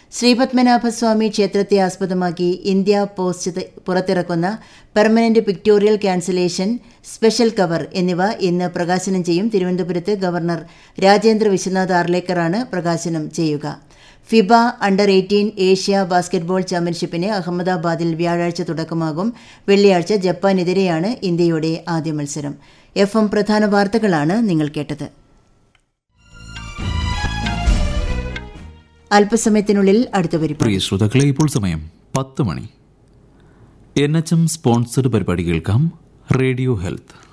ശ്രീപത്മനാഭസ്വാമി ക്ഷേത്രത്തെ ആസ്പദമാക്കി India post പുറത്തിറക്കുന്ന permanent pictorial cancellation special cover എന്നിവ ഇന്ന് പ്രകാശനം ചെയ്യും തിരുവനന്തപുരത്ത് ഗവർണർ രാജേന്ദ്ര വിശ്വനാഥ് ആർലേക്കറാണ് പ്രകാശനം ചെയ്യുക FIBA under eighteen Asia basketball ചാമ്പ്യൻഷിപ്പിന് അഹമ്മദാബാദിൽ വ്യാഴാഴ്ച തുടക്കമാകും വെള്ളിയാഴ്ച ജപ്പാനെതിരെയാണ് ഇന്ത്യയുടെ ആദ്യ മത്സരം എഫ് എം പ്രധാന വാർത്തകളാണ് നിങ്ങൾ കേട്ടത് അല്പസമയത്തിനുള്ളിൽ അടുത്ത വരും പ്രിയ ശ്രോതാക്കളെ ഇപ്പോൾ സമയം പത്ത് മണി എൻ എച്ച് എം സ്പോൺസർഡ് പരിപാടി കേൾക്കാം റേഡിയോ ഹെൽത്ത്